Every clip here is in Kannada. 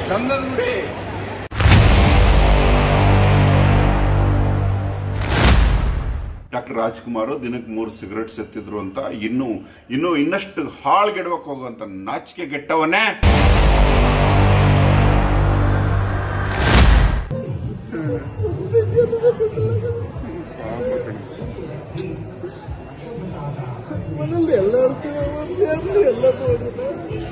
ಗಂಧದ ಗುಡಿ ಡಾಕ್ಟರ್ ರಾಜ್ಕುಮಾರ್ ದಿನಕ್ಕೆ ಮೂರು ಸಿಗರೆಟ್ ಸೆತ್ತಿದ್ರು ಅಂತ ಇನ್ನು ಇನ್ನು ಇನ್ನಷ್ಟು ಹಾಳ್ಗೆಡ್ಬೇಕು ಹೋಗುವಂತ ನಾಚಿಕೆ ಗೆಟ್ಟವನೇ ಮನೇಲಿ ಎಲ್ಲ ಹೇಳ್ತೀವಿ ಒಂದು ಎಲ್ಲ ಹೋಗಿದೆ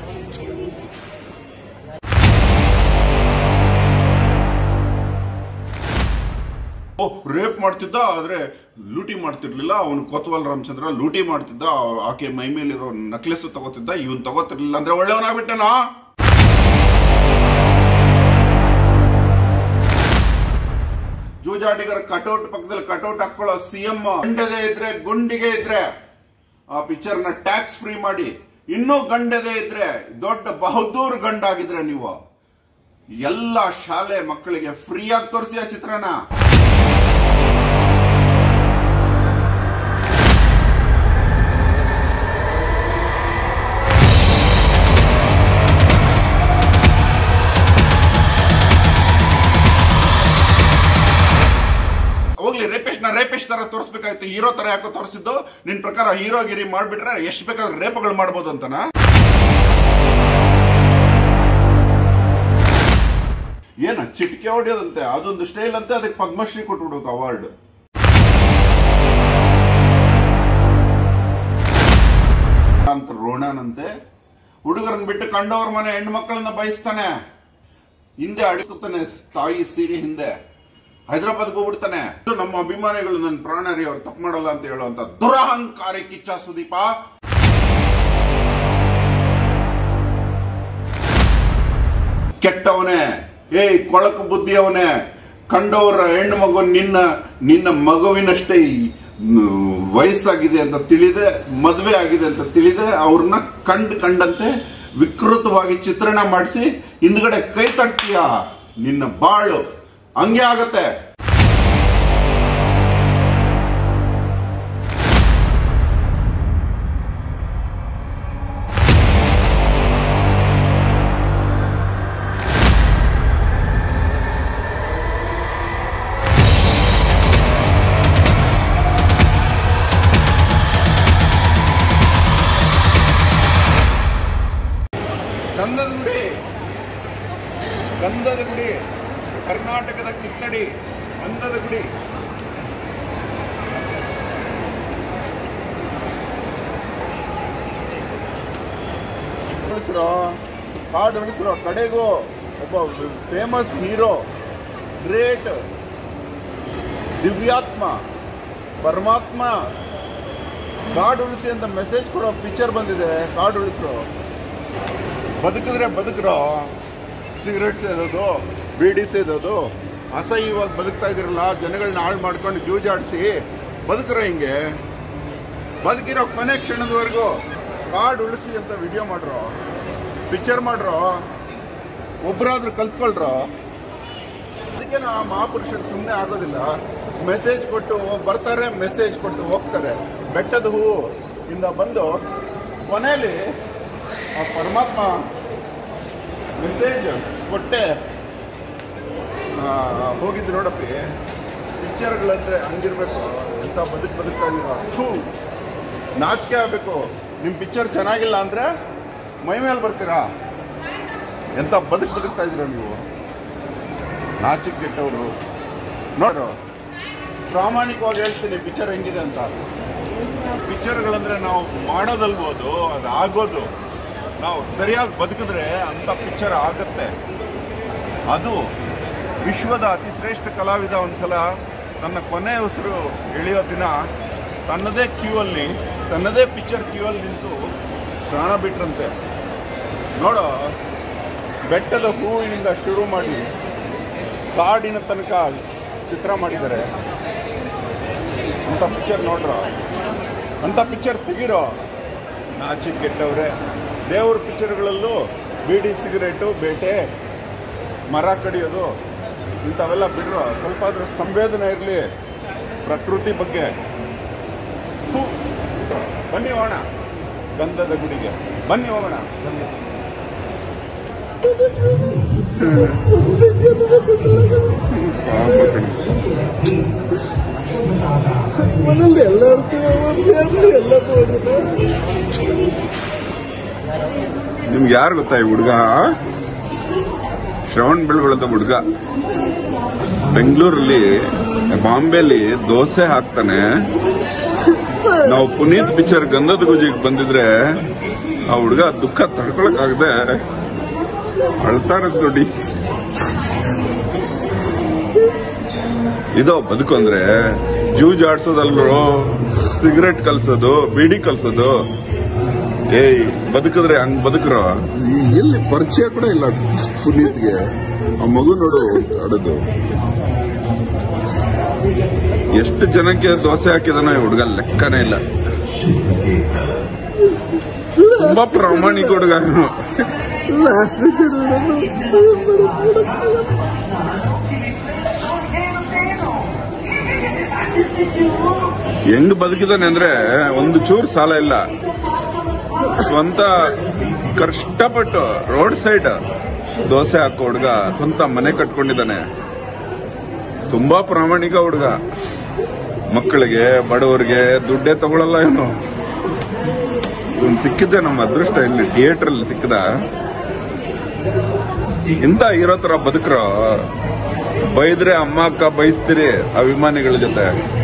ಓ ರೇಪ್ ಮಾಡ್ತಿದ್ದ ಆದ್ರೆ ಲೂಟಿ ಮಾಡ್ತಿರ್ಲಿಲ್ಲ ಅವನು ಕೊತ್ವಾಲ್ ರಾಮಚಂದ್ರ ಲೂಟಿ ಮಾಡ್ತಿದ್ದ ಆಕೆ ಮೈ ಮೇಲಿರೋ ನಕ್ಲೆಸ್ ತಗೋತಿದ್ದ ಇವನ್ ತಗೋತಿರ್ಲಿಲ್ಲ ಅಂದ್ರೆ ಒಳ್ಳೆಯವನಾಗ್ಬಿಟ್ಟನಾ ಜೂಜಾಟಿಗರ ಕಟೌಟ್ ಪಕ್ಕದಲ್ಲಿ ಕಟೌಟ್ ಹಾಕೊಳ್ಳೋ ಸಿಎಂ ಗಂಡದೇ ಇದ್ರೆ ಗುಂಡಿಗೆ ಇದ್ರೆ ಆ ಪಿಕ್ಚರ್ ನ ಟ್ಯಾಕ್ಸ್ ಫ್ರೀ ಮಾಡಿ ಇನ್ನೂ ಗಂಡದೇ ಇದ್ರೆ ದೊಡ್ಡ ಬಹದ್ದೂರ್ ಗಂಡಾಗಿದ್ರೆ ನೀವು ಎಲ್ಲ ಶಾಲೆ ಮಕ್ಕಳಿಗೆ ಫ್ರೀ ಆಗಿ ತೋರಿಸಿ ಆ ಚಿತ್ರನ ಹೋಗ್ಲಿ ರೇಪೇಶ್ ನ ರೇಪೇಶ್ ತರ ತೋರಿಸ್ಬೇಕಾಯ್ತು ಹೀರೋ ತರ ಯಾಕೋ ತೋರಿಸಿದ್ದು ನಿನ್ ಪ್ರಕಾರ ಹೀರೋಗಿರಿ ಮಾಡ್ಬಿಟ್ರೆ ಎಷ್ಟು ಬೇಕಾದ್ರೆ ರೇಪಗಳು ಮಾಡ್ಬೋದು ಅಂತನಾ ಏನ ಚಿಟಿಕೆ ಹೊಡೆಯೋದಂತೆ ಅದೊಂದು ಸ್ಟೈಲ್ ಅಂತೆ ಅದಕ್ಕೆ ಪದ್ಮಶ್ರೀ ಕೊಟ್ಬಿಡ್ಬೇಕು ಅವಾರ್ಡ್ ಅಂತ ರೋಣನಂತೆ ಹುಡುಗರನ್ನ ಬಿಟ್ಟು ಕಂಡವ್ರ ಮನೆ ಹೆಣ್ಮಕ್ಳನ್ನ ಬಯಸ್ತಾನೆ ಹಿಂದೆ ಅಡುಕುತ್ತಾನೆ ತಾಯಿ ಸೀರೆ ಹಿಂದೆ ಹೈದರಾಬಾದ್ಗೆ ಹೋಗ್ಬಿಡ್ತಾನೆ ಇದು ನಮ್ಮ ಅಭಿಮಾನಿಗಳು ನನ್ನ ಪ್ರಾಣರಿ ಅವ್ರು ತಪ್ಪು ಮಾಡಲ್ಲ ಅಂತ ಹೇಳುವಂತ ದುರಹಂಕಾರಿ ಕಿಚ್ಚ ಸುದೀಪ ಕೆಟ್ಟವನೇ ಏಯ್ ಕೊಳಕು ಬುದ್ಧಿಯವನೇ ಕಂಡವರ ಹೆಣ್ಣು ಮಗು ನಿನ್ನ ನಿನ್ನ ಮಗುವಿನಷ್ಟೇ ಈ, ಮ್, ವಯಸ್ಸಾಗಿದೆ ಅಂತ ತಿಳಿದೆ ಮದುವೆ ಆಗಿದೆ ಅಂತ ತಿಳಿದೆ ಅವ್ರನ್ನ ಕಂಡ್ ಕಂಡಂತೆ ವಿಕೃತವಾಗಿ ಚಿತ್ರಣ ಮಾಡಿಸಿ ಹಿಂದ್ಗಡೆ ಕೈ ತಟ್ತೀಯ ನಿನ್ನ ಬಾಳು ಹಂಗೆ ಆಗತ್ತೆ ಗಂಧದ ಗುಡಿ ಗಂಧದ ಗುಡಿ ಕರ್ನಾಟಕದ ಕಿತ್ತಡಿ ಗಂಧದ ಗುಡಿ ಉಳಿಸ್ರೋ ಹಾಡು ಉಳಿಸ್ರೋ ಕಡೆಗೂ ಒಬ್ಬ ಫೇಮಸ್ ಹೀರೋ ಗ್ರೇಟ್ ದಿವ್ಯಾತ್ಮ ಪರಮಾತ್ಮ ಕಾಡು ಉಳಿಸಿ ಅಂತ ಮೆಸೇಜ್ ಕೊಡೋ ಪಿಕ್ಚರ್ ಬಂದಿದೆ ಕಾಡು ಉಳಿಸ್ರೋ ಬದುಕಿದ್ರೆ ಬದುಕ್ರೋ ಸಿಗರೆಟ್ ಸೇದೋದು ಬೀಡಿ ಸೇದೋದು ಅಸಹ್ಯವಾಗಿ ಬದುಕ್ತಾ ಇದಿರಲ್ಲ ಜನಗಳನ್ನ ಹಾಳು ಮಾಡ್ಕೊಂಡು ಜೂಜಾಡಿಸಿ ಬದುಕ್ರೋ ಹಿಂಗೆ ಬದುಕಿರೋ ಕೊನೆ ಕ್ಷಣದವರೆಗೂ ಕಾರ್ಡ್ ಉಳಿಸಿ ಅಂತ ವಿಡಿಯೋ ಮಾಡ್ರೋ ಪಿಕ್ಚರ್ ಮಾಡ್ರೋ ಒಬ್ರಾದ್ರೂ ಕಲ್ತ್ಕೊಳ್ರೋ ಅದಕ್ಕೆ ಆ ಮಹಾಪುರುಷರು ಸುಮ್ಮನೆ ಆಗೋದಿಲ್ಲ ಮೆಸೇಜ್ ಕೊಟ್ಟು ಬರ್ತಾರೆ ಮೆಸೇಜ್ ಕೊಟ್ಟು ಹೋಗ್ತಾರೆ ಬೆಟ್ಟದ ಹೂವು ಇಂದ ಬಂದು ಕೊನೆಯಲ್ಲಿ ಆ ಪರಮಾತ್ಮ ಮೆಸೇಜ್ ಕೊಟ್ಟೆ ಆ, ಹೋಗಿದ್ದು ನೋಡಪ್ಪಿ ಪಿಕ್ಚರ್ಗಳಂದ್ರೆ ಹಂಗಿರ್ಬೇಕು ಎಂತ ಬದುಕು ಬದುಕ್ತಾ ಇದೀರ ಥೂ ನಾಚಿಕೆ ಆಗ್ಬೇಕು ನಿಮ್ ಪಿಕ್ಚರ್ ಚೆನ್ನಾಗಿಲ್ಲ ಅಂದ್ರೆ ಮೈ ಮೇಲೆ ಬರ್ತೀರಾ ಎಂತ ಬದುಕು ಬದುಕ್ತಾ ಇದೀರ ನೀವು ನಾಚಿಕೆ ಕೆಟ್ಟವರು ನೋಡ್ರು ಪ್ರಾಮಾಣಿಕವಾಗಿ ಹೇಳ್ತೀನಿ ಪಿಕ್ಚರ್ ಹೆಂಗಿದೆ ಅಂತ ಪಿಕ್ಚರ್ಗಳಂದ್ರೆ ನಾವು ಮಾಡೋದಲ್ಬೋದು ಅದು ಆಗೋದು ನಾವು ಸರಿಯಾಗಿ ಬದುಕಿದ್ರೆ ಅಂತ ಪಿಕ್ಚರ್ ಆಗತ್ತೆ ಅದು ವಿಶ್ವದ ಅತಿ ಶ್ರೇಷ್ಠ ಕಲಾವಿದ ಒಂದ್ಸಲ ತನ್ನ ಕೊನೆ ಉಸಿರು ಎಳೆಯೋ ದಿನ ತನ್ನದೇ ಕ್ಯೂ ಅಲ್ಲಿ ತನ್ನದೇ ಪಿಕ್ಚರ್ ಕ್ಯೂ ಅಲ್ಲಿ ನಿಂತು ಪ್ರಾಣ ಬಿಟ್ರಂತೆ ನೋಡೋ ಬೆಟ್ಟದ ಹೂವಿನಿಂದ ಶುರು ಮಾಡಿ ಕಾಡಿನ ತನಕ ಚಿತ್ರ ಮಾಡಿದ್ದಾರೆ ಅಂತ ಪಿಕ್ಚರ್ ನೋಡ್ರ ಅಂತ ಪಿಕ್ಚರ್ ತೆಗಿರೋ ನಾಚಿಕ್ ಕೆಟ್ಟವ್ರೆ ದೇವ್ರ ಪಿಕ್ಚರ್ಗಳಲ್ಲೂ ಬೀಡಿ ಸಿಗರೇಟು ಬೇಟೆ ಮರ ಕಡಿಯೋದು ಇಂಥವೆಲ್ಲ ಬಿಡ್ರೋ ಸ್ವಲ್ಪ ಆದ್ರೂ ಸಂವೇದನೆ ಇರಲಿ ಪ್ರಕೃತಿ ಬಗ್ಗೆ ಥು, ಬಿಟ್ರು. ಬನ್ನಿ ಹೋಗೋಣ ಗಂಧದ ಗುಡಿಗೆ ಬನ್ನಿ ಹೋಗೋಣ ಗಂಧ ಪಾಪ ಕಣೆ. ಮನೇಲಿ ಎಲ್ಲ ಇರ್ತೀವಿ ಫ್ಯಾಮಿಲಿ ಎಲ್ಲ ಹೋಗಿದೆ ನಿಮ್ಗೆ ಯಾರು ಗೊತ್ತಾ ಈ ಹುಡುಗ ಶ್ರವಣ್ ಬೆಳಗೊಳದ ಹುಡುಗ ಬೆಂಗಳೂರಲ್ಲಿ ಬಾಂಬೆಲಿ ದೋಸೆ ಹಾಕ್ತಾನೆ ನಾವು ಪುನೀತ್ ಪಿಕ್ಚರ್ ಗಂಧದ ಗುಜಿಗೆ ಬಂದಿದ್ರೆ ಆ ಹುಡುಗ ದುಃಖ ತಡ್ಕೊಳಕ್ ಆಗದೆ ಅಳ್ತಾರದ್ ನೋಡಿ ಇದೋ ಬದುಕು ಅಂದ್ರೆ ಜೂಜ್ ಆಡ್ಸೋದಲ್ರು ಸಿಗರೆಟ್ ಕಲ್ಸೋದು ಬೀಡಿ ಕಲ್ಸೋದು ಏಯ್ ಬದುಕಿದ್ರೆ ಹಂಗ್ ಬದುಕ್ರೋ ಎಲ್ಲಿ ಪರಿಚಯ ಕೂಡ ಇಲ್ಲ ಪುನೀತ್ಗೆ ಆ ಮಗು ನೋಡು ಆಡೋದು ಎಷ್ಟು ಜನಕ್ಕೆ ದೋಸೆ ಹಾಕಿದಾನೋ ಈ ಹುಡುಗ ಲೆಕ್ಕನೇ ಇಲ್ಲ ತುಂಬಾ ಪ್ರಾಮಾಣಿಕ ಹುಡುಗ ಇವನು. ಹೆಂಗ್ ಬದುಕಿದಾನೆ ಅಂದ್ರೆ ಒಂದು ಚೂರು ಸಾಲ ಇಲ್ಲ ಸ್ವಂತ ಕಷ್ಟಪಟ್ಟು ರೋಡ್ ಸೈಡ್ ದೋಸೆ ಹಾಕೋ ಹುಡುಗ ಸ್ವಂತ ಮನೆ ಕಟ್ಕೊಂಡಿದ್ದಾನೆ ತುಂಬಾ ಪ್ರಾಮಾಣಿಕ ಹುಡುಗ ಮಕ್ಕಳಿಗೆ ಬಡವರಿಗೆ ದುಡ್ಡೇ ತಗೊಳಲ್ಲ ಇವನು ಇವನ್ ಸಿಕ್ಕಿದ್ದೆ ನಮ್ಮ ಅದೃಷ್ಟ ಇಲ್ಲಿ ಥಿಯೇಟರ್ ಅಲ್ಲಿ ಸಿಕ್ಕದ ಇಂತ ಇರೋ ತರ ಬದುಕ್ರ ಬೈದ್ರೆ ಅಮ್ಮ ಅಕ್ಕ ಬೈಸ್ತೀರಿ ಅಭಿಮಾನಿಗಳ ಜೊತೆ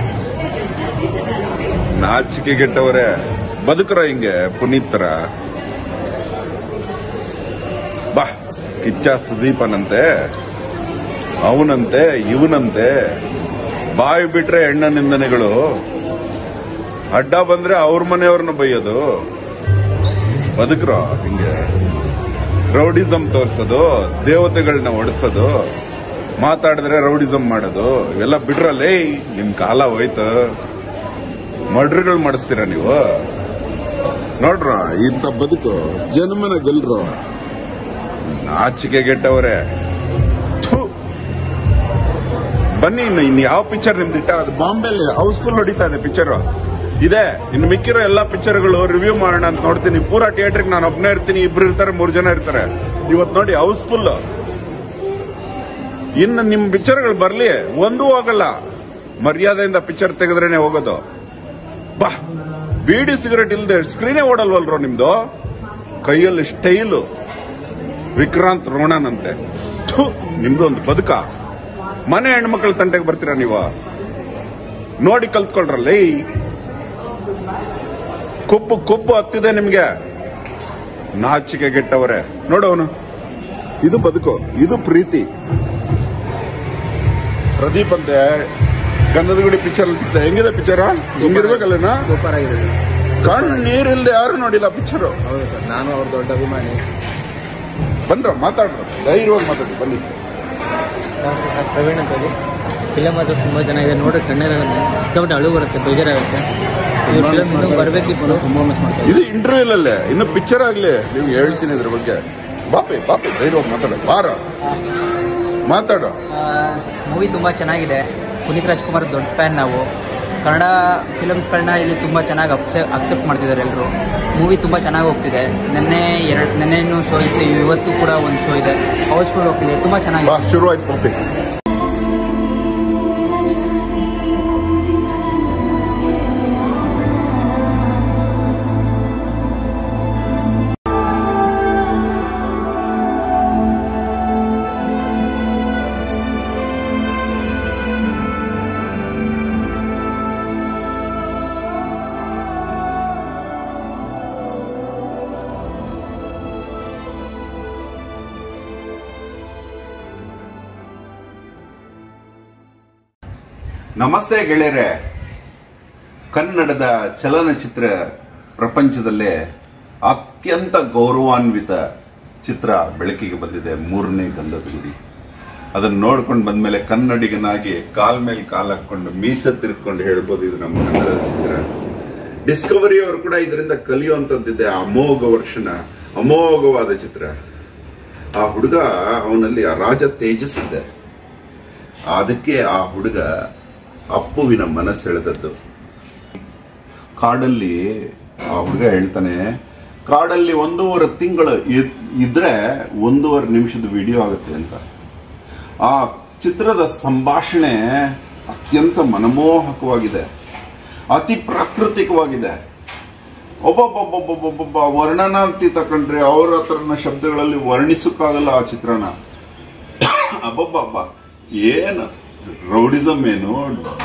ನಾಚಿಕೆ ಗೆಟ್ಟವರೇ ಬದುಕ್ರ ಹಿಂಗೆ ಪುನೀತ್ ತರ ಬಾ ಕಿಚ್ಚ ಸುದೀಪನಂತೆ ಅವನಂತೆ ಇವನಂತೆ ಬಾಯಿ ಬಿಟ್ರೆ ಹೆಣ್ಣ ನಿಂದನೆಗಳು ಅಡ್ಡ ಬಂದ್ರೆ ಅವ್ರ ಮನೆಯವ್ರನ್ನ ಬೈಯೋದು ಬದುಕ್ರ ಹಿಂಗೆ ರೌಡಿಸಂ ತೋರ್ಸೋದು ದೇವತೆಗಳನ್ನ ಒಡಿಸೋದು ಮಾತಾಡಿದ್ರೆ ರೌಡಿಸಂ ಮಾಡೋದು ಇವೆಲ್ಲ ಬಿಡ್ರಲ್ಲೇ ನಿಮ್ ಕಾಲ ಹೋಯ್ತು ಮರ್ಡರ್ಗಳು ಮಾಡಿಸ್ತೀರ ನೀವು ನೋಡ್ರ ಇಂಥ ಬದುಕು ಜನ್ಮನ ಗೆಲ್ರು ನಾಚಿಕೆ ಗೆಟ್ಟವ್ರೆ ಥು. ಬನ್ನಿ ಇನ್ನು ಇನ್ನು ಯಾವ ಪಿಕ್ಚರ್ ನಿಮ್ದು ಇಟ್ಟ ಅದು ಬಾಂಬೆಲಿ ಹೌಸ್ಫುಲ್ ಹೊಡಿತಾ ಇದೆ ಪಿಕ್ಚರ್ ಇದೆ ಇನ್ನು ಮಿಕ್ಕಿರೋ ಎಲ್ಲಾ ಪಿಕ್ಚರ್ಗಳು ರಿವ್ಯೂ ಮಾಡೋಣ ಅಂತ ನೋಡ್ತೀನಿ ಪೂರಾ ಥಿಯೇಟರ್ಗೆ ನಾನು ಒಬ್ಬನೇ ಇರ್ತೀನಿ ಇಬ್ರು ಇರ್ತಾರೆ ಮೂರು ಜನ ಇರ್ತಾರೆ ಇವತ್ತು ನೋಡಿ ಹೌಸ್ಫುಲ್ ಇನ್ನು ನಿಮ್ ಪಿಕ್ಚರ್ಗಳು ಬರ್ಲಿ ಒಂದೂ ಹೋಗಲ್ಲ ಮರ್ಯಾದೆಯಿಂದ ಪಿಕ್ಚರ್ ತೆಗೆದ್ರೇನೆ ಹೋಗೋದು ಬಾ ಬೀಡಿ ಸಿಗರೆಟ್ ಇಲ್ದೆ ಸ್ಕ್ರೀನೇ ಓಡಲ್ವಲ್ರೋ ನಿಮ್ದು ಕೈಯಲ್ಲಿ ಸ್ಟೈಲು ವಿಕ್ರಾಂತ್ ರೋಣನಂತೆ ಥು, ನಿಮ್ದು ಒಂದು ಬದುಕ ಮನೆ ಹೆಣ್ಮಕ್ಳ ತಂಟೆಗೆ ಬರ್ತೀರಾ ನೀವು ನೋಡಿ ಕಲ್ತ್ಕೊಳ್ರಲ್ಲೇ ಕೊಬ್ಬು ಕೊಬ್ಬು ಹತ್ತಿದೆ ನಿಮ್ಗೆ ನಾಚಿಕೆ ಗೆಟ್ಟವರೇ ನೋಡವನು ಇದು ಬದುಕು ಇದು ಪ್ರೀತಿ ಪ್ರದೀಪ್ ಅಂತೆ ಗಂಧದ ಗುಡಿ ಪಿಕ್ಚರ್ ಅಲ್ಲಿ ಸಿಗ್ತಾ ಹೆಂಗಿದೆ ಪಿಕ್ಚರ್ ಹೆಂಗಿರ್ಬೇಕಲ್ಲೇನ ಸೂಪರ್ ಆಗಿದೆ ಸರ್ ಕಣ್ಣು ನೀರಿಲ್ದೆ ಯಾರು ನೋಡಿಲ್ಲ ಪಿಕ್ಚರ್ ಹೌದು ಸರ್ ನಾನು ಅವ್ರ ದೊಡ್ಡ ಅಭಿಮಾನಿ ಬನ್ರ ಮಾತಾಡ್ರ ಧೈರ್ಯವಾಗಿ ಮಾತಾಡಿ ಬನ್ನಿ ಸರ್ ಪ್ರವೀಣ್ ಅಂತ ಹೇಳಿ ಫಿಲಮ್ ಅದು ತುಂಬ ಚೆನ್ನಾಗಿದೆ ನೋಡಿ ಕಣ್ಣೆಲ್ಲ ಸಿಕ್ಕಾಪಟ್ಟೆ ಅಳು ಬರುತ್ತೆ ಬೇಜಾರಾಗುತ್ತೆ ಈ ಫಿಲಮ್ ಇನ್ನೂ ಬರಬೇಕಿತ್ತು ತುಂಬ ಮಿಸ್ ಮಾಡ್ತಾ ಇದು ಇಂಟರ್ವ್ಯೂ ಅಲ್ಲೇ ಇನ್ನು ಪಿಕ್ಚರ್ ಆಗ್ಲಿ ನೀವು ಹೇಳ್ತೀನಿ ಇದ್ರ ಬಗ್ಗೆ ಬಾಪೆ ಬಾಪೆ ಧೈರ್ಯವಾಗಿ ಮಾತಾಡ ಬಾರ ಮಾತಾಡ ಮೂವಿ ತುಂಬ ಚೆನ್ನಾಗಿದೆ ಪುನೀತ್ ರಾಜ್ಕುಮಾರ್ ದೊಡ್ಡ ಫ್ಯಾನ್ ನಾವು ಕನ್ನಡ ಫಿಲಮ್ಸ್ಗಳನ್ನ ಇಲ್ಲಿ ತುಂಬ ಚೆನ್ನಾಗಿ ಅಕ್ಸೆ ಅಕ್ಸೆಪ್ಟ್ ಮಾಡ್ತಿದ್ದಾರೆ ಎಲ್ಲರೂ ಮೂವಿ ತುಂಬ ಚೆನ್ನಾಗಿ ಹೋಗ್ತಿದೆ ನಿನ್ನೆ ಎರಡು ನಿನ್ನೆನೂ ಶೋ ಇತ್ತು ಇವತ್ತು ಕೂಡ ಒಂದು ಶೋ ಇದೆ ಹೌಸ್ಫುಲ್ ಹೋಗ್ತಿದೆ ತುಂಬ ಬಾ ಚೆನ್ನಾಗಿದೆ ಶುರು ಆಯ್ತು ಬಾಪೆ ನಮಸ್ತೆ ಗೆಳೆಯರೆ ಕನ್ನಡದ ಚಲನಚಿತ್ರ ಪ್ರಪಂಚದಲ್ಲೇ ಅತ್ಯಂತ ಗೌರವಾನ್ವಿತ ಚಿತ್ರ ಬೆಳಕಿಗೆ ಬಂದಿದೆ ಮೂರನೇ ಗಂಧದ ಗುಡಿ ಅದನ್ನ ನೋಡ್ಕೊಂಡು ಬಂದ್ಮೇಲೆ ಕನ್ನಡಿಗನಾಗಿ ಕಾಲ್ ಮೇಲೆ ಕಾಲ್ ಹಾಕೊಂಡು ಮೀಸೆ ತಿರ್ಕೊಂಡು ಹೇಳ್ಬೋದು ಇದು ನಮ್ಮ ಕನ್ನಡದ ಚಿತ್ರ ಡಿಸ್ಕವರಿ ಅವರು ಕೂಡ ಇದರಿಂದ ಕಲಿಯುವಂತದ್ದಿದೆ ಅಮೋಘ ವರ್ಷನ ಅಮೋಘವಾದ ಚಿತ್ರ ಆ ಹುಡುಗ ಅವನಲ್ಲಿ ಆ ರಾಜ ತೇಜಸ್ಸಿದೆ ಅದಕ್ಕೆ ಆ ಹುಡುಗ ಅಪ್ಪುವಿನ ಮನಸ್ಸೆಳೆದದ್ದು ಕಾಡಲ್ಲಿ ಆ ಹುಡುಗ ಹೇಳ್ತಾನೆ ಕಾಡಲ್ಲಿ ಒಂದೂವರೆ ತಿಂಗಳು ಇದ್- ಇದ್ರೆ ಒಂದೂವರೆ ನಿಮಿಷದ ವಿಡಿಯೋ ಆಗುತ್ತೆ ಅಂತ ಆ ಚಿತ್ರದ ಸಂಭಾಷಣೆ ಅತ್ಯಂತ ಮನಮೋಹಕವಾಗಿದೆ ಅತಿ ಪ್ರಾಕೃತಿಕವಾಗಿದೆ ಒಬ್ಬೊಬ್ಬೊಬ್ಬೊಬ್ಬೊಬ್ಬೊಬ್ಬ ವರ್ಣನಾಂತಿ ತಕೊಂಡ್ರೆ ಅವ್ರ ಹತ್ರನ ಶಬ್ದಗಳಲ್ಲಿ ವರ್ಣಿಸಕ್ಕಾಗಲ್ಲ ಆ ಚಿತ್ರನ ಅಬ್ಬಬ್ಬಬ್ಬ ಏನು ರೌಡಿಸಮ್ ಏನು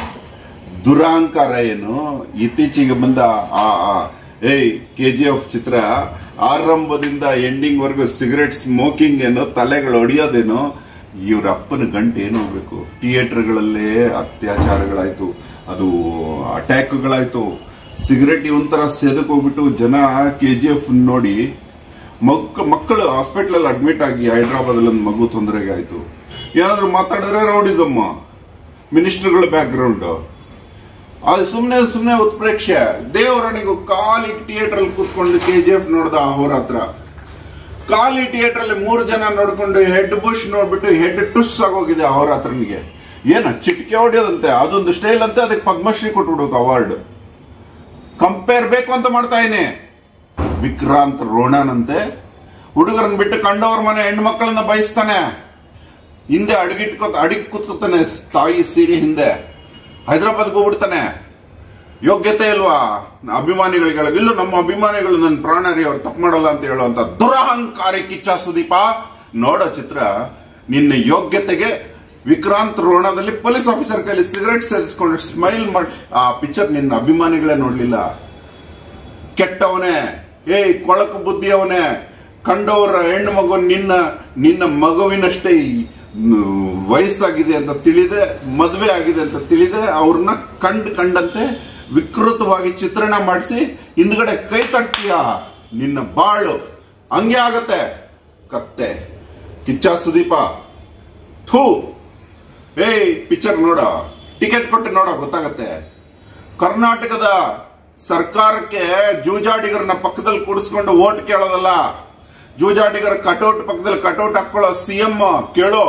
ದುರಾಂಕಾರ ಏನು ಇತ್ತೀಚೆಗೆ ಬಂದ ಆ ಆ, ಏಯ್ ಕೆ ಜಿ ಎಫ್ ಚಿತ್ರ ಆರಂಭದಿಂದ ಎಂಡಿಂಗ್ ವರ್ಗು ಸಿಗರೆಟ್ ಸ್ಮೋಕಿಂಗ್ ಏನೋ ತಲೆಗಳು ಹೊಡಿಯೋದೇನೋ ಇವ್ರ ಅಪ್ಪನ ಗಂಟೆ ಏನು ಹೋಗ್ಬೇಕು ಥಿಯೇಟರ್ಗಳಲ್ಲೇ ಅತ್ಯಾಚಾರಗಳಾಯ್ತು ಅದು ಅಟ್ಯಾಕ್ಗಳಾಯ್ತು ಸಿಗರೆಟ್ ಒಂಥರ ಸೆದಕ್ ಹೋಗ್ಬಿಟ್ಟು ಜನ ಕೆ ಜಿ ಎಫ್ ನೋಡಿ ಮಕ್ ಮಕ್ಕಳು ಹಾಸ್ಪಿಟಲ್ ಅಡ್ಮಿಟ್ ಆಗಿ ಹೈದರಾಬಾದ್ ಅಲ್ಲಿ ಒಂದು ಮಗು ತೊಂದರೆಗೆ ಆಯ್ತು ಏನಾದ್ರು ಮಾತಾಡಿದ್ರೆ ರೌಡಿಸಮ್ ಮಿನಿಸ್ಟರ್ಗಳ ಬ್ಯಾಕ್ ಗ್ರೌಂಡ್ ಅದು ಸುಮ್ನೆ ಸುಮ್ನೆ ಉತ್ಪ್ರೇಕ್ಷೆ ದೇವರನಿಗೂ ಖಾಲಿ ಥಿಯೇಟರ್ ಅಲ್ಲಿ ಕೂತ್ಕೊಂಡು ಕೆ ಜಿ ಎಫ್ ನೋಡ್ದ ಅವ್ರ ಹತ್ರ ಖಾಲಿ ಥಿಯೇಟರ್ ಅಲ್ಲಿ ಮೂರು ಜನ ನೋಡ್ಕೊಂಡು ಹೆಡ್ ಬುಷ್ ನೋಡ್ಬಿಟ್ಟು ಹೆಡ್ ಟುಸ್ ಆಗೋಗಿದೆ ಅವ್ರ ಹತ್ರನಿಗೆ ಏನ ಚಿಟಿಕೆ ಹೊಡಿಯೋದಂತೆ ಅದೊಂದು ಸ್ಟೈಲ್ ಅಂತೆ ಅದಕ್ಕೆ ಪದ್ಮಶ್ರೀ ಕೊಟ್ಬಿಡ್ಬೇಕು ಅವಾರ್ಡ್ ಕಂಪೇರ್ ಬೇಕು ಅಂತ ಮಾಡ್ತಾ ಇದೀನಿ ವಿಕ್ರಾಂತ್ ರೋಣನಂತೆ ಹುಡುಗರನ್ನ ಬಿಟ್ಟು ಕಂಡವ್ರ ಮನೆ ಹೆಣ್ಮಕ್ಳನ್ನ ಬಯಸ್ತಾನೆ ಹಿಂದೆ ಅಡಗಿಟ್ಕೊ ಅಡಿಗೆ ಕೂತ್ಕೊತಾನೆ ತಾಯಿ ಸೀರೆ ಹಿಂದೆ ಹೈದರಾಬಾದ್ಗೆ ಹೋಗ್ಬಿಡ್ತಾನೆ ಯೋಗ್ಯತೆ ಇಲ್ವಾ ಅಭಿಮಾನಿಗಳಿಗೆ ಇಲ್ಲೂ ನಮ್ಮ ಅಭಿಮಾನಿಗಳು ನನ್ನ ಪ್ರಾಣರಿ ಅವ್ರು ತಪ್ಪು ಮಾಡಲ್ಲ ಅಂತ ಹೇಳುವಂತ ದುರಹಂಕಾರಿ ಕಿಚ್ಚ ಸುದೀಪ ನೋಡೋ ಚಿತ್ರ ನಿನ್ನ ಯೋಗ್ಯತೆಗೆ ವಿಕ್ರಾಂತ್ ರೋಣದಲ್ಲಿ ಪೊಲೀಸ್ ಆಫೀಸರ್ ಕೈಲಿ ಸಿಗರೆಟ್ ಸೇರಿಸ್ಕೊಂಡು ಸ್ಮೈಲ್ ಮಾಡಿ ಆ ಪಿಕ್ಚರ್ ನಿನ್ನ ಅಭಿಮಾನಿಗಳೇ ನೋಡ್ಲಿಲ್ಲ ಕೆಟ್ಟವನೇ ಏಯ್ ಕೊಳಕು ಬುದ್ಧಿಯವನೇ ಕಂಡವರ ಹೆಣ್ಣು ಮಗು ನಿನ್ನ ನಿನ್ನ ಮಗುವಿನಷ್ಟೇ ಈ, ಮ್, ವಯಸ್ಸಾಗಿದೆ ಅಂತ ತಿಳಿದೆ ಮದುವೆ ಆಗಿದೆ ಅಂತ ತಿಳಿದೆ ಅವ್ರನ್ನ ಕಂಡ್ ಕಂಡಂತೆ ವಿಕೃತವಾಗಿ ಚಿತ್ರಣ ಮಾಡಿಸಿ ಹಿಂದ್ಗಡೆ ಕೈ ತಟ್ತೀಯ ನಿನ್ನ ಬಾಳು ಹಂಗೆ ಆಗತ್ತೆ ಕತ್ತೆ ಕಿಚ್ಚ ಸುದೀಪ ಥೂ ಏಯ್ ಪಿಕ್ಚರ್ ನೋಡ ಟಿಕೆಟ್ ಕೊಟ್ಟು ನೋಡ ಗೊತ್ತಾಗತ್ತೆ ಕರ್ನಾಟಕದ ಸರ್ಕಾರಕ್ಕೆ ಜೂಜಾಡಿಗರನ್ನ ಪಕ್ಕದಲ್ಲಿ ಕೂಡಿಸ್ಕೊಂಡು ಓಟ್ ಕೇಳೋದಲ್ಲ ಜೂಜಾಡಿಗರ ಕಟೌಟ್ ಪಕ್ಕದಲ್ಲಿ ಕಟೌಟ್ ಹಾಕೊಳ್ಳೋ ಸಿಎಂ ಕೇಳೋ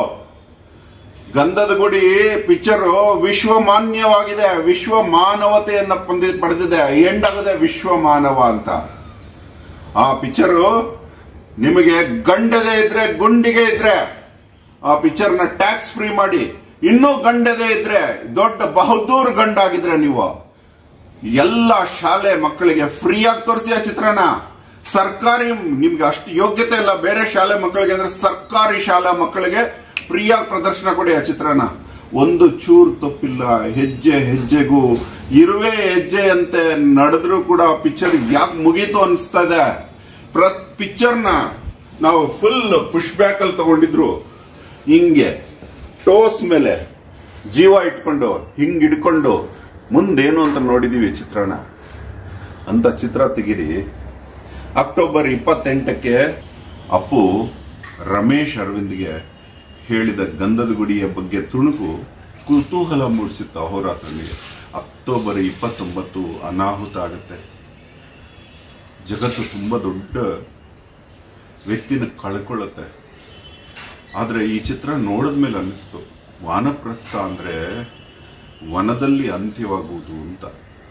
ಗಂಧದ ಗುಡಿ ಪಿಕ್ಚರ್ ವಿಶ್ವ ಮಾನ್ಯವಾಗಿದೆ ವಿಶ್ವ ಮಾನವತೆಯನ್ನ ಪಂದಿ ಪಡೆದಿದೆ ಎಂಡಾಗದೆ ವಿಶ್ವ ಮಾನವ ಅಂತ ಆ ಪಿಕ್ಚರು ನಿಮಗೆ ಗಂಡದೆ ಇದ್ರೆ ಗುಂಡಿಗೆ ಇದ್ರೆ ಆ ಪಿಕ್ಚರ್ನ ಟ್ಯಾಕ್ಸ್ ಫ್ರೀ ಮಾಡಿ ಇನ್ನೂ ಗಂಡದೆ ಇದ್ರೆ ದೊಡ್ಡ ಬಹದ್ದೂರ್ ಗಂಡಾಗಿದ್ರೆ ನೀವು ಎಲ್ಲ ಶಾಲೆ ಮಕ್ಕಳಿಗೆ ಫ್ರೀಯಾಗಿ ತೋರಿಸಿ ಆ ಚಿತ್ರನ ಸರ್ಕಾರಿ ನಿಮ್ಗೆ ಅಷ್ಟು ಯೋಗ್ಯತೆ ಇಲ್ಲ ಬೇರೆ ಶಾಲೆ ಮಕ್ಕಳಿಗೆ ಅಂದ್ರೆ ಸರ್ಕಾರಿ ಶಾಲಾ ಮಕ್ಕಳಿಗೆ ಫ್ರೀಯಾಗಿ ಪ್ರದರ್ಶನ ಕೊಡಿ ಆ ಚಿತ್ರನ ಒಂದು ಚೂರು ತಪ್ಪಿಲ್ಲ ಹೆಜ್ಜೆ ಹೆಜ್ಜೆಗೂ ಇರುವೆ ಹೆಜ್ಜೆಯಂತೆ ನಡೆದ್ರೂ ಕೂಡ ಪಿಕ್ಚರ್ ಯಾಕೆ ಮುಗೀತು ಅನಿಸ್ತಾ ಇದೆ ಪ್ರ ಪಿಕ್ಚರ್ನ ನಾವು ಫುಲ್ ಪುಷ್ ಬ್ಯಾಕ್ ಅಲ್ಲಿ ತಗೊಂಡಿದ್ರು ಹಿಂಗೆ ಟೋಸ್ ಮೇಲೆ ಜೀವ ಇಟ್ಕೊಂಡು ಹಿಂಗ್ ಹಿಡ್ಕೊಂಡು ಮುಂದೇನು ಅಂತ ನೋಡಿದೀವಿ ಚಿತ್ರಣ ಅಂತ ಚಿತ್ರ ತೆಗಿರಿ ಅಕ್ಟೋಬರ್ ಇಪ್ಪತ್ತೆಂಟಕ್ಕೆ ಅಪ್ಪು ರಮೇಶ್ ಅರವಿಂದ್ಗೆ ಹೇಳಿದ ಗಂಧದ ಗುಡಿಯ ಬಗ್ಗೆ ತುಣುಕು ಕುತೂಹಲ ಮೂಡಿಸಿತ್ತು ಅಹೋರಾತ್ರನಿಗೆ ಅಕ್ಟೋಬರ್ ಇಪ್ಪತ್ತೊಂಬತ್ತು ಅನಾಹುತ ಆಗುತ್ತೆ ಜಗತ್ತು ತುಂಬಾ ದೊಡ್ಡ ವ್ಯಕ್ತಿನ ಕಳ್ಕೊಳ್ಳುತ್ತೆ ಆದ್ರೆ ಈ ಚಿತ್ರ ನೋಡಿದ ಮೇಲೆ ಅನ್ನಿಸ್ತು ವಾನಪ್ರಸ್ಥ ಅಂದ್ರೆ ವನದಲ್ಲಿ ಅಂತ್ಯವಾಗುವುದು ಅಂತ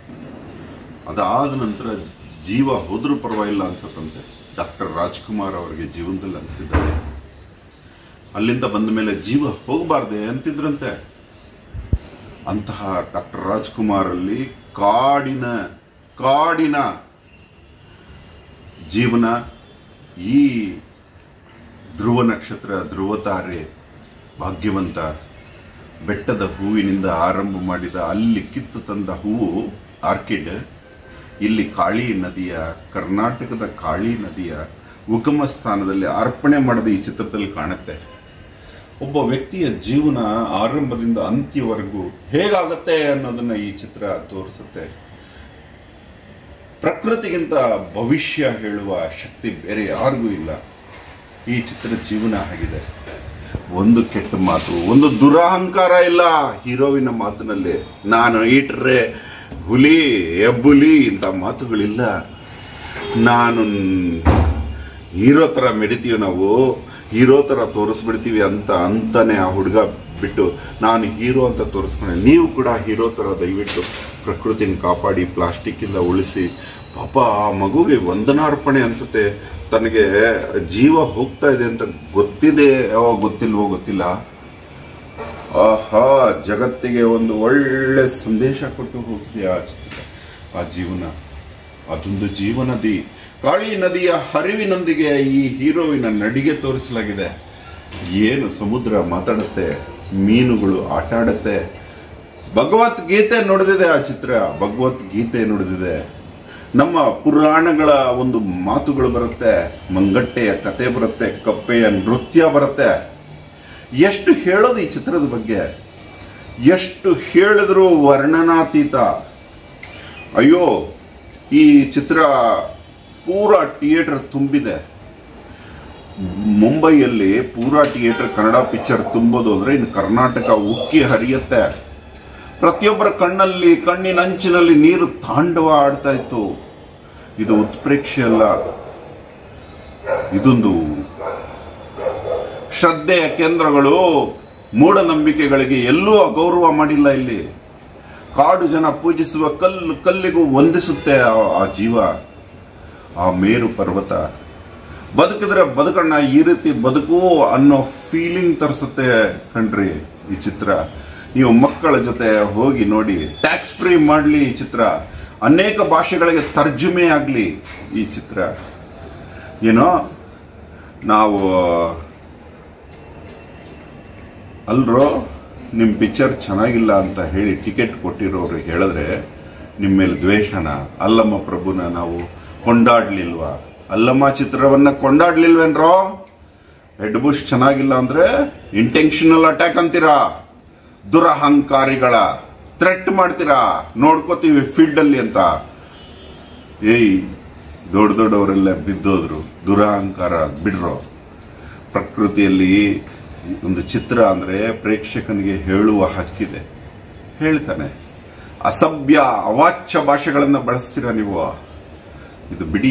ಅದಾದ ನಂತರ ಜೀವ ಹೋದ್ರೂ ಪರವಾಗಿಲ್ಲ ಅನ್ಸತ್ತಂತೆ ಡಾಕ್ಟರ್ ರಾಜ್ಕುಮಾರ್ ಅವರಿಗೆ ಜೀವನದಲ್ಲಿ ಅನಿಸಿದ್ದಾರೆ ಅಲ್ಲಿಂದ ಬಂದ ಮೇಲೆ ಜೀವ ಹೋಗಬಾರ್ದೆ ಅಂತಿದ್ರಂತೆ ಅಂತಹ ಡಾಕ್ಟರ್ ರಾಜ್ಕುಮಾರ್ ಅಲ್ಲಿ ಕಾಡಿನ ಕಾಡಿನ ಜೀವನ ಈ ಧ್ರುವ ನಕ್ಷತ್ರ ಧ್ರುವ ತಾರೆ ಭಾಗ್ಯವಂತ ಬೆಟ್ಟದ ಹೂವಿನಿಂದ ಆರಂಭ ಮಾಡಿದ ಅಲ್ಲಿ ಕಿತ್ತು ತಂದ ಹೂವು ಆರ್ಕಿಡ್ ಇಲ್ಲಿ ಕಾಳಿ ನದಿಯ ಕರ್ನಾಟಕದ ಕಾಳಿ ನದಿಯ ಉಗಮ ಸ್ಥಾನದಲ್ಲಿ ಅರ್ಪಣೆ ಮಾಡದ ಈ ಚಿತ್ರದಲ್ಲಿ ಕಾಣುತ್ತೆ ಒಬ್ಬ ವ್ಯಕ್ತಿಯ ಜೀವನ ಆರಂಭದಿಂದ ಅಂತ್ಯವರೆಗೂ ಹೇಗಾಗತ್ತೆ ಅನ್ನೋದನ್ನ ಈ ಚಿತ್ರ ತೋರಿಸುತ್ತೆ ಪ್ರಕೃತಿಗಿಂತ ಭವಿಷ್ಯ ಹೇಳುವ ಶಕ್ತಿ ಬೇರೆ ಯಾರಿಗೂ ಇಲ್ಲ ಈ ಚಿತ್ರ ಜೀವನ ಆಗಿದೆ ಒಂದು ಕೆಟ್ಟ ಮಾತು ಒಂದು ದುರಹಂಕಾರ ಇಲ್ಲ ಹೀರೋವಿನ ಮಾತಿನಲ್ಲಿ ನಾನು ಇಟ್ರೆ ಹುಲಿ ಎಬ್ಬುಲಿ ಇಂಥ ಮಾತುಗಳಿಲ್ಲ ನಾನು ಹೀರೋ ತರ ಮೆಡಿತೀವಿ ನಾವು ಹೀರೋ ತರ ತೋರಿಸ್ಬಿಡ್ತೀವಿ ಅಂತ ಅಂತಾನೆ ಆ ಹುಡುಗ ಬಿಟ್ಟು ನಾನು ಹೀರೋ ಅಂತ ತೋರಿಸ್ಕೊಂಡೆ ನೀವು ಕೂಡ ಹೀರೋ ತರ ದಯವಿಟ್ಟು ಪ್ರಕೃತಿನ ಕಾಪಾಡಿ ಪ್ಲಾಸ್ಟಿಕ್ ಇಂದ ಉಳಿಸಿ ಪಾಪ ಆ ಮಗುಗೆ ವಂದನಾರ್ಪಣೆ ಅನ್ಸುತ್ತೆ ತನಗೆ ಜೀವ ಹೋಗ್ತಾ ಇದೆ ಅಂತ ಗೊತ್ತಿದೆ ಯಾವಾಗ ಗೊತ್ತಿಲ್ವೋ ಗೊತ್ತಿಲ್ಲ ಆಹಾ ಜಗತ್ತಿಗೆ ಒಂದು ಒಳ್ಳೆ ಸಂದೇಶ ಕೊಟ್ಟು ಹೋಗಿದೆ ಆ ಚಿತ್ರ ಆ ಜೀವನ ಅದೊಂದು ಜೀವನದಿ ಕಾಳಿ ನದಿಯ ಹರಿವಿನೊಂದಿಗೆ ಈ ಹೀರೋವಿನ ನಡಿಗೆ ತೋರಿಸಲಾಗಿದೆ ಏನು ಸಮುದ್ರ ಮಾತಾಡುತ್ತೆ ಮೀನುಗಳು ಆಟ ಆಡುತ್ತೆ ಭಗವದ್ಗೀತೆ ನುಡಿದಿದೆ ಆ ಚಿತ್ರ ಭಗವದ್ಗೀತೆ ನುಡಿದಿದೆ ನಮ್ಮ ಪುರಾಣಗಳ ಒಂದು ಮಾತುಗಳು ಬರುತ್ತೆ ಮಂಗಟ್ಟೆಯ ಕತೆ ಬರುತ್ತೆ ಕಪ್ಪೆಯ ನೃತ್ಯ ಬರುತ್ತೆ ಎಷ್ಟು ಹೇಳೋದು ಈ ಚಿತ್ರದ ಬಗ್ಗೆ ಎಷ್ಟು ಹೇಳಿದ್ರು ವರ್ಣನಾತೀತ ಅಯ್ಯೋ ಈ ಚಿತ್ರ ಪೂರಾ ಥಿಯೇಟರ್ ತುಂಬಿದೆ ಮುಂಬೈಯಲ್ಲಿ ಪೂರಾ ಥಿಯೇಟರ್ ಕನ್ನಡ ಪಿಕ್ಚರ್ ತುಂಬೋದು ಅಂದ್ರೆ ಇನ್ನು ಕರ್ನಾಟಕ ಉಕ್ಕಿ ಹರಿಯುತ್ತೆ ಪ್ರತಿಯೊಬ್ಬರ ಕಣ್ಣಲ್ಲಿ ಕಣ್ಣಿನ ಅಂಚಿನಲ್ಲಿ ನೀರು ತಾಂಡವ ಆಡ್ತಾ ಇತ್ತು ಇದು ಉತ್ಪ್ರೇಕ್ಷೆ ಅಲ್ಲ ಇದೊಂದು ಶ್ರದ್ಧೆಯ ಕೇಂದ್ರಗಳು ಮೂಢನಂಬಿಕೆಗಳಿಗೆ ಎಲ್ಲೂ ಅಗೌರವ ಮಾಡಿಲ್ಲ ಇಲ್ಲಿ ಕಾಡು ಜನ ಪೂಜಿಸುವ ಕಲ್ಲು ಕಲ್ಲಿಗೂ ವಂದಿಸುತ್ತೆ ಆ- ಆ ಜೀವ ಆ ಮೇರು ಪರ್ವತ ಬದುಕಿದ್ರೆ ಬದುಕಣ್ಣ ಈ ರೀತಿ ಬದುಕು ಅನ್ನೋ ಫೀಲಿಂಗ್ ತರಿಸುತ್ತೆ ಕಣ್ರಿ ಈ ಚಿತ್ರ ನೀವು ಮಕ್ಕಳ ಜೊತೆ ಹೋಗಿ ನೋಡಿ ಟ್ಯಾಕ್ಸ್ ಫ್ರೀ ಮಾಡಲಿ ಈ ಚಿತ್ರ ಅನೇಕ ಭಾಷೆಗಳಿಗೆ ತರ್ಜುಮೆ ಆಗಲಿ ಈ ಚಿತ್ರ ಏನೋ ನಾವು ಅಲ್ರೋ ನಿಮ್ಮ ಪಿಕ್ಚರ್ ಚೆನ್ನಾಗಿಲ್ಲ ಅಂತ ಹೇಳಿ ಟಿಕೆಟ್ ಕೊಟ್ಟಿರೋರು ಹೇಳಿದ್ರೆ ನಿಮ್ಮ ಮೇಲೆ ದ್ವೇಷನ ಅಲ್ಲಮ್ಮ ಪ್ರಭುನ ನಾವು ಕೊಂಡಾಡ್ಲಿಲ್ವಾ ಅಲ್ಲಮ್ಮ ಚಿತ್ರವನ್ನ ಕೊಂಡಾಡ್ಲಿಲ್ವೇನ್ರೋ ಹೆಡ್ ಬುಷ್ ಚೆನ್ನಾಗಿಲ್ಲ ಅಂದ್ರೆ ಇಂಟೆನ್ಷನಲ್ ಅಟ್ಯಾಕ್ ಅಂತೀರಾ ದುರಹಂಕಾರಿಗಳ ಥ್ರೆಟ್ ಮಾಡ್ತೀರಾ ನೋಡ್ಕೋತೀವಿ ಫೀಲ್ಡ್ ಅಲ್ಲಿ ಅಂತ ಏಯ್ ದೊಡ್ಡ ದೊಡ್ಡವರೆಲ್ಲ ಬಿದ್ದೋದ್ರು ದುರಹಂಕಾರ ಬಿಡ್ರೋ ಪ್ರಕೃತಿಯಲ್ಲಿ ಒಂದು ಚಿತ್ರ ಅಂದ್ರೆ ಪ್ರೇಕ್ಷಕನಿಗೆ ಹೇಳುವ ಹಕ್ಕಿದೆ ಹೇಳ್ತಾನೆ ಅಸಭ್ಯ ಅವಾಚ್ಯ ಭಾಷೆಗಳನ್ನ ಬಳಸ್ತೀರಾ ನೀವು ಇದು ಬಿಡಿ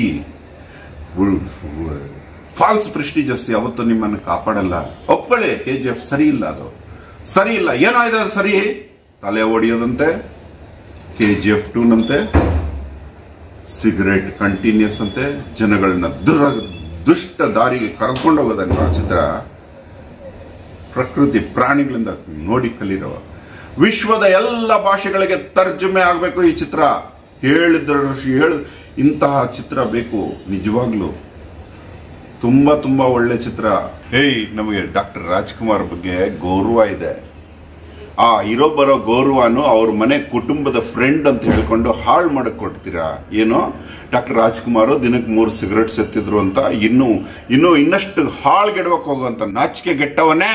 ಫಾಲ್ಸ್ ಪ್ರೆಸ್ಟೀಜಸ್ ಯಾವತ್ತೂ ನಿಮ್ಮನ್ನು ಕಾಪಾಡಲ್ಲ ಒಪ್ಕೊಳ್ಳಿ ಕೆ ಜಿ ಎಫ್ ಸರಿ ಇಲ್ಲ ಅದು ಸರಿ ಇಲ್ಲ ಏನಾಗಿದೆ ಅದು ಸರಿ ತಲೆ ಹೊಡೆಯೋದಂತೆ ಕೆ ಜಿ ಎಫ್ ಟೂನಂತೆ ಸಿಗರೇಟ್ ಕಂಟಿನ್ಯೂಸ್ ಅಂತೆ ಜನಗಳನ್ನ ದುರ ದುಷ್ಟ ದಾರಿಗೆ ಕರ್ಕೊಂಡು ಹೋಗೋದನ್ನ ಆ ಚಿತ್ರ ಪ್ರಕೃತಿ ಪ್ರಾಣಿಗಳಿಂದ ನೋಡಿ ಕಲಿರವ ವಿಶ್ವದ ಎಲ್ಲ ಭಾಷೆಗಳಿಗೆ ತರ್ಜುಮೆ ಆಗಬೇಕು ಈ ಚಿತ್ರ ಹೇಳಿದ್ರ ಹೇಳ ಇಂತಹ ಚಿತ್ರ ಬೇಕು ನಿಜವಾಗ್ಲು ತುಂಬಾ ತುಂಬಾ ಒಳ್ಳೆ ಚಿತ್ರ ಹೇಯ್ ನಮಗೆ ಡಾಕ್ಟರ್ ರಾಜ್ಕುಮಾರ್ ಬಗ್ಗೆ ಗೌರವ ಇದೆ ಆ ಇರೋ ಬರೋ ಗೌರವನು ಅವ್ರ ಮನೆ ಕುಟುಂಬದ ಫ್ರೆಂಡ್ ಅಂತ ಹೇಳ್ಕೊಂಡು ಹಾಳು ಮಾಡಕ್ ಕೊಡ್ತೀರಾ ಏನು ಡಾಕ್ಟರ್ ರಾಜ್ಕುಮಾರ್ ದಿನಕ್ಕೆ ಮೂರು ಸಿಗರೆಟ್ ಎತ್ತಿದ್ರು ಅಂತ ಇನ್ನು ಇನ್ನು ಇನ್ನಷ್ಟು ಹಾಳ್ಗೆಡ್ವಕ್ ಹೋಗುವಂತ ನಾಚಿಕೆ ಗೆಟ್ಟವನೇ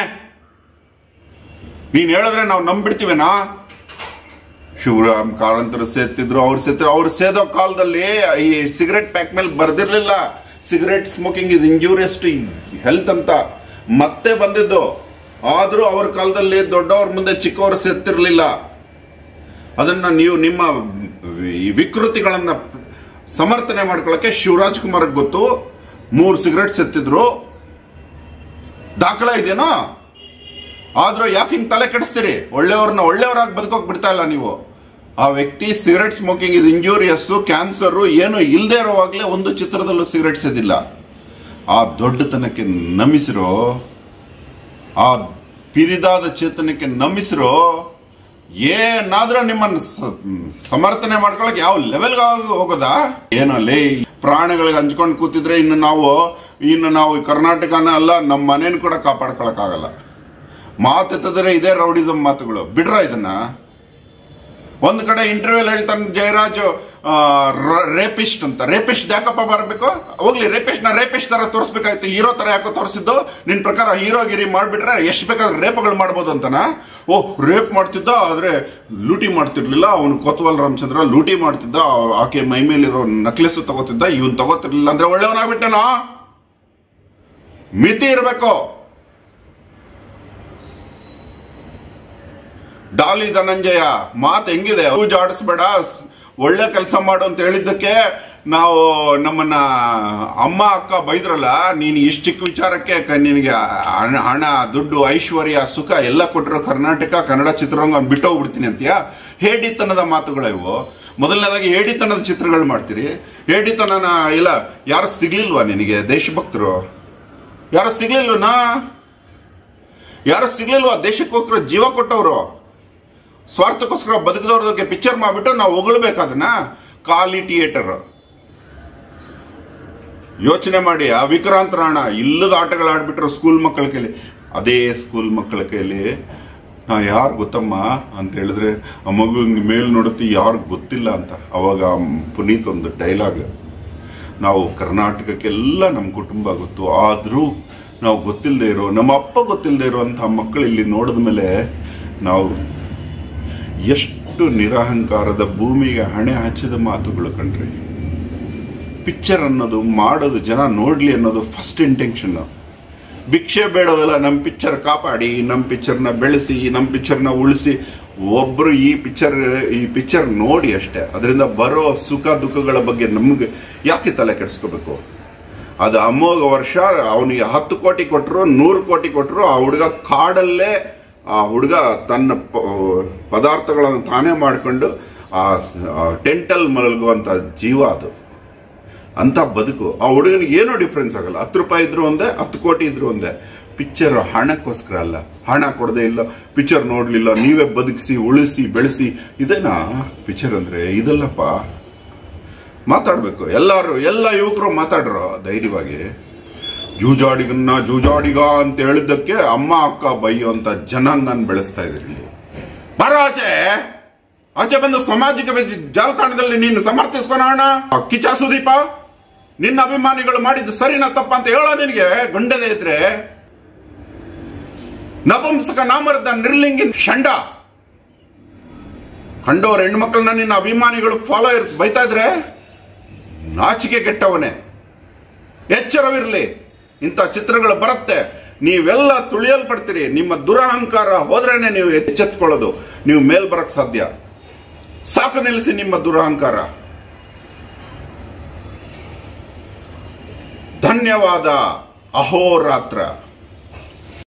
ನೀನ್ ಹೇಳಿದ್ರೆ ನಾವು ನಂಬಿಡ್ತೀವೇನಾ ಶಿವರಾಮ್ ಕಾರಂತರು ಸೇತಿದ್ರು ಅವ್ರು ಸೇತಿದ್ರು ಅವ್ರು ಸೇದೋ ಕಾಲದಲ್ಲಿ ಈ ಸಿಗರೆಟ್ ಪ್ಯಾಕ್ ಮೇಲೆ ಬರ್ದಿರ್ಲಿಲ್ಲ cigarette smoking is injurious to health ಅಂತ ಮತ್ತೆ ಬಂದಿದ್ದು ಆದ್ರೂ ಅವ್ರ ಕಾಲದಲ್ಲಿ ದೊಡ್ಡವ್ರ ಮುಂದೆ ಚಿಕ್ಕವರು ಸೇತಿರ್ಲಿಲ್ಲ ಅದನ್ನ ನೀವು ನಿಮ್ಮ ಈ ವಿಕೃತಿಗಳನ್ನ ಸಮರ್ಥನೆ ಮಾಡ್ಕೊಳ್ಳಕ್ಕೆ ಶಿವರಾಜ್ ಕುಮಾರ್ ಗೊತ್ತು ಮೂರು ಸಿಗರೆಟ್ ಎತ್ತಿದ್ರು ದಾಖಲ ಇದೆಯೇನೋ ಆದ್ರೂ ಯಾಕೆ ಹಿಂಗ್ ತಲೆ ಕೆಡಿಸ್ತೀರಿ ಒಳ್ಳೆಯವ್ರನ್ನ ಒಳ್ಳೆಯವರಾಗಿ ಬದುಕೋಕ್ ಬಿಡ್ತಾ ಇಲ್ಲ ನೀವು ಆ ವ್ಯಕ್ತಿ ಸಿಗರೆಟ್ ಸ್ಮೋಕಿಂಗ್ ಇದು ಇಂಜೂರಿಯಸ್ ಕ್ಯಾನ್ಸರ್ ಏನು ಇಲ್ಲದೆ ಇರೋವಾಗ್ಲೇ ಒಂದು ಚಿತ್ರದಲ್ಲೂ ಸಿಗರೆಟ್ ಸೇದಿಲ್ಲ ಆ ದೊಡ್ಡತನಕ್ಕೆ ನಮಿಸಿರೋ ಆ ಪಿರಿದಾದ ಚೇತನಕ್ಕೆ ನಮಿಸಿರೋ ಏನಾದ್ರೂ ನಿಮ್ಮನ್ನ ಸ- ಸಮರ್ಥನೆ ಮಾಡ್ಕೊಳಕ್ ಯಾವ ಲೆವೆಲ್ ಹೋಗೋದಾ ಏನೋ ಲೇ ಪ್ರಾಣಿಗಳಿಗೆ ಹಂಚ್ಕೊಂಡು ಕೂತಿದ್ರೆ ಇನ್ನು ನಾವು ಇನ್ನು ನಾವು ಈ ಕರ್ನಾಟಕನ ಅಲ್ಲ ನಮ್ಮ ಮನೇನು ಕೂಡ ಕಾಪಾಡ್ಕೊಳಕ್ ಆಗಲ್ಲ ಮಾತೆತ್ತಿದ್ರೆ ಇದೇ ರೌಡಿಸಂ ಮಾತುಗಳು ಬಿಡ್ರ ಇದನ್ನ ಒಂದ್ ಕಡೆ ಇಂಟರ್ವ್ಯೂ ಹೇಳ್ತಾನೆ ಜಯರಾಜ್ ರೇಪಿಸ್ಟ್ ಅಂತ ರೇಪಿಸ್ಟ್ ಯಾಕಪ್ಪ ಬರಬೇಕು ಹೋಗ್ಲಿ ರೇಪಿಸ್ಟ್ ನ ರೇಪಿಸ್ಟ್ ತರ ತೋರಿಸ್ಬೇಕಾಯ್ತು ಹೀರೋ ತರ ಯಾಕೋ ತೋರಿಸಿದ್ದು ನಿನ್ ಪ್ರಕಾರ ಹೀರೋಗಿರಿ ಮಾಡ್ಬಿಟ್ರೆ ಎಷ್ಟು ಬೇಕಾದ್ರೆ ರೇಪ್ಗಳು ಮಾಡ್ಬೋದು ಅಂತನ ಓ ರೇಪ್ ಮಾಡ್ತಿದ್ದ ಆದ್ರೆ ಲೂಟಿ ಮಾಡ್ತಿರ್ಲಿಲ್ಲ ಅವನು ಕೊತ್ವಾಲ್ ರಾಮಚಂದ್ರ ಲೂಟಿ ಮಾಡ್ತಿದ್ದ ಆಕೆ ಮೈ ಮೇಲಿರೋ ನಕ್ಲೆಸ್ ತಗೋತಿದ್ದ ಇವನ್ ತಗೋತಿರ್ಲಿಲ್ಲ ಅಂದ್ರೆ ಒಳ್ಳೆಯವನಾಗ್ಬಿಟ್ಟನಾ ಮಿತಿ ಇರಬೇಕು ಡಾಲಿ ಧನಂಜಯ ಮಾತು ಹೆಂಗಿದೆ ಯೂಜ್ ಆಡಿಸ್ಬೇಡ ಸ್- ಒಳ್ಳೆ ಕೆಲಸ ಮಾಡು ಅಂತ ಹೇಳಿದ್ದಕ್ಕೆ ನಾವು ನಮ್ಮನ್ನ ಅಮ್ಮ ಅಕ್ಕ ಬೈದ್ರಲ್ಲ ನೀನು ಇಷ್ಟು ಚಿಕ್ಕ ವಿಚಾರಕ್ಕೆ ಕ- ನಿನಗೆ ಹಣ ಹಣ ದುಡ್ಡು ಐಶ್ವರ್ಯ ಸುಖ ಎಲ್ಲ ಕೊಟ್ಟಿರೋ ಕರ್ನಾಟಕ ಕನ್ನಡ ಚಿತ್ರರಂಗ ಬಿಟ್ಟೋಗ್ಬಿಡ್ತೀನಿ ಅಂತೀಯ ಹೇಡಿತನದ ಮಾತುಗಳ ಇವು ಮೊದಲನೇದಾಗಿ ಹೇಡಿತನದ ಚಿತ್ರಗಳು ಮಾಡ್ತೀರಿ ಹೇಡಿತನನ ಇಲ್ಲ ಯಾರು ಸಿಗ್ಲಿಲ್ವಾ ನಿನಗೆ ದೇಶಭಕ್ತರು ಯಾರು ಸಿಗ್ಲಿಲ್ವನಾ ಯಾರು ಸಿಗ್ಲಿಲ್ವಾ ದೇಶಕ್ಕೋಸ್ಕರ ಜೀವ ಕೊಟ್ಟವರು ಸ್ವಾರ್ಥಕ್ಕೋಸ್ಕರ ಬದುಕಿದವ್ರಿಗೆ ಪಿಕ್ಚರ್ ಮಾಡ್ಬಿಟ್ಟು ನಾವು ಹೊಗಳ್ಬೇಕದನ್ನ ಖಾಲಿ ಥಿಯೇಟರ್ ಯೋಚನೆ ಮಾಡಿ ಆ ವಿಕ್ರಾಂತ ರಾಣ ಇಲ್ಲದ ಆಟಗಳು ಆಡ್ಬಿಟ್ರು ಸ್ಕೂಲ್ ಮಕ್ಕಳ ಕೈಲಿ ಅದೇ ಸ್ಕೂಲ್ ಮಕ್ಕಳ ಕೈಲಿ ನಾ ಯಾರು ಗೊತ್ತಮ್ಮ ಅಂತ ಹೇಳಿದ್ರೆ ಆ ಮಗು ಮೇಲ್ ನೋಡುತ್ತೆ ಯಾರು ಗೊತ್ತಿಲ್ಲ ಅಂತ ಅವಾಗ ಆ ಪುನೀತ್ ಒಂದು ಡೈಲಾಗ್ ನಾವು ಕರ್ನಾಟಕಕ್ಕೆಲ್ಲ ನಮ್ಮ ಕುಟುಂಬ ಗೊತ್ತು ಆದ್ರೂ ನಾವು ಗೊತ್ತಿಲ್ಲದೆ ಇರೋ ನಮ್ಮ ಅಪ್ಪ ಗೊತ್ತಿಲ್ಲದೆ ಇರುವಂತಹ ಮಕ್ಕಳು ಇಲ್ಲಿ ನೋಡಿದ ಮೇಲೆ ನಾವು ಎಷ್ಟು ನಿರಹಂಕಾರದ ಭೂಮಿಗೆ ಹಣೆ ಹಚ್ಚಿದ ಮಾತುಗಳು ಕಣ್ರಿ ಪಿಕ್ಚರ್ ಅನ್ನೋದು ಮಾಡೋದು ಜನ ನೋಡ್ಲಿ ಅನ್ನೋದು ಫಸ್ಟ್ ಇಂಟೆನ್ಷನ್ ಭಿಕ್ಷೆ ಬೇಡೋದಲ್ಲ ನಮ್ಮ ಪಿಕ್ಚರ್ ಕಾಪಾಡಿ ನಮ್ಮ ಪಿಕ್ಚರ್ನ ಬೆಳೆಸಿ ನಮ್ಮ ಪಿಕ್ಚರ್ನ ಉಳಿಸಿ ಒಬ್ರು ಈ ಪಿಕ್ಚರ್ ಈ ಪಿಕ್ಚರ್ ನೋಡಿ ಅಷ್ಟೇ ಅದರಿಂದ ಬರೋ ಸುಖ ದುಃಖಗಳ ಬಗ್ಗೆ ನಮ್ಗೆ ಯಾಕೆ ತಲೆ ಕೆಡಿಸ್ಕೋಬೇಕು ಅದು ಅಮೋಘ ವರ್ಷ ಅವನಿಗೆ ಹತ್ತು ಕೋಟಿ ಕೊಟ್ಟರು ನೂರು ಕೋಟಿ ಕೊಟ್ಟರು ಆ ಹುಡುಗ ಕಾಡಲ್ಲೇ ಆ ಹುಡುಗ ತನ್ನ ಪ- ಪದಾರ್ಥಗಳನ್ನು ತಾನೇ ಮಾಡಿಕೊಂಡು ಆ ಟೆಂಟಲ್ ಮಲಗುವಂತ ಜೀವ ಅದು ಅಂತ ಬದುಕು ಆ ಹುಡುಗನಿಗೆ ಏನೂ ಡಿಫ್ರೆನ್ಸ್ ಆಗಲ್ಲ ಹತ್ತು ರೂಪಾಯಿ ಇದ್ರು ಒಂದೇ ಹತ್ತು ಕೋಟಿ ಇದ್ರು ಒಂದೇ ಪಿಕ್ಚರ್ ಹಣಕ್ಕೋಸ್ಕರ ಅಲ್ಲ ಹಣ ಕೊಡದೆ ಇಲ್ಲ ಪಿಕ್ಚರ್ ನೋಡ್ಲಿಲ್ಲ ನೀವೇ ಬದುಕಿಸಿ ಉಳಿಸಿ ಬೆಳೆಸಿ ಇದೇನಾ ಪಿಕ್ಚರ್ ಅಂದ್ರೆ ಇದಲ್ಲಪ್ಪ ಮಾತಾಡ್ಬೇಕು ಎಲ್ಲಾರು ಎಲ್ಲ ಯುವಕರು ಮಾತಾಡ್ರು ಧೈರ್ಯವಾಗಿ ಜೂಜಾಡಿಗನ್ನ ಜೂಜಾಡಿಗ ಅಂತ ಹೇಳಿದ್ದಕ್ಕೆ ಅಮ್ಮ ಅಕ್ಕ ಬೈಯುವಂತ ಜನಾಂಗನ ಬೆಳೆಸ್ತಾ ಇದ್ರಿ ನೀವು ಬರೋ ಆಚೆ ಆಚೆ ಬಂದು ಸಾಮಾಜಿಕ ವೇದಿ- ಜಾಲತಾಣದಲ್ಲಿ ನೀನು ಸಮರ್ಥಿಸ್ಕೊಳೋಣ ಕಿಚ ಸುದೀಪ ನಿನ್ನ ಅಭಿಮಾನಿಗಳು ಮಾಡಿದ್ದು ಸರಿನಾ ತಪ್ಪ ಅಂತ ಹೇಳೋ ನಿನಗೆ ಗಂಡದೆ ಇದ್ರೆ ನಪುಂಸಕ ನಾಮರದ ನಿರ್ಲಿಂಗಿನ್ ಷಂಡ ಕಂಡೋರ್ ಹೆಣ್ಮಕ್ಳನ್ನ ನಿನ್ನ ಅಭಿಮಾನಿಗಳು ಫಾಲೋಯರ್ಸ್ ಬೈತಾ ಇದ್ರೆ ನಾಚಿಕೆ ಕೆಟ್ಟವನೇ ಎಚ್ಚರವಿರಲಿ ಇಂಥ ಚಿತ್ರಗಳು ಬರುತ್ತೆ ನೀವೆಲ್ಲ ತುಳಿಯಲ್ಪಡ್ತೀರಿ ನಿಮ್ಮ ದುರಹಂಕಾರ ಹೋದ್ರೇನೆ ನೀವು ಎಚ್ಚೆತ್ಕೊಳ್ಳೋದು ನೀವು ಮೇಲ್ ಬರಕ್ ಸಾಧ್ಯ ಸಾಕು ನಿಲ್ಲಿಸಿ ನಿಮ್ಮ ದುರಹಂಕಾರ ಧನ್ಯವಾದ ಅಹೋರಾತ್ರ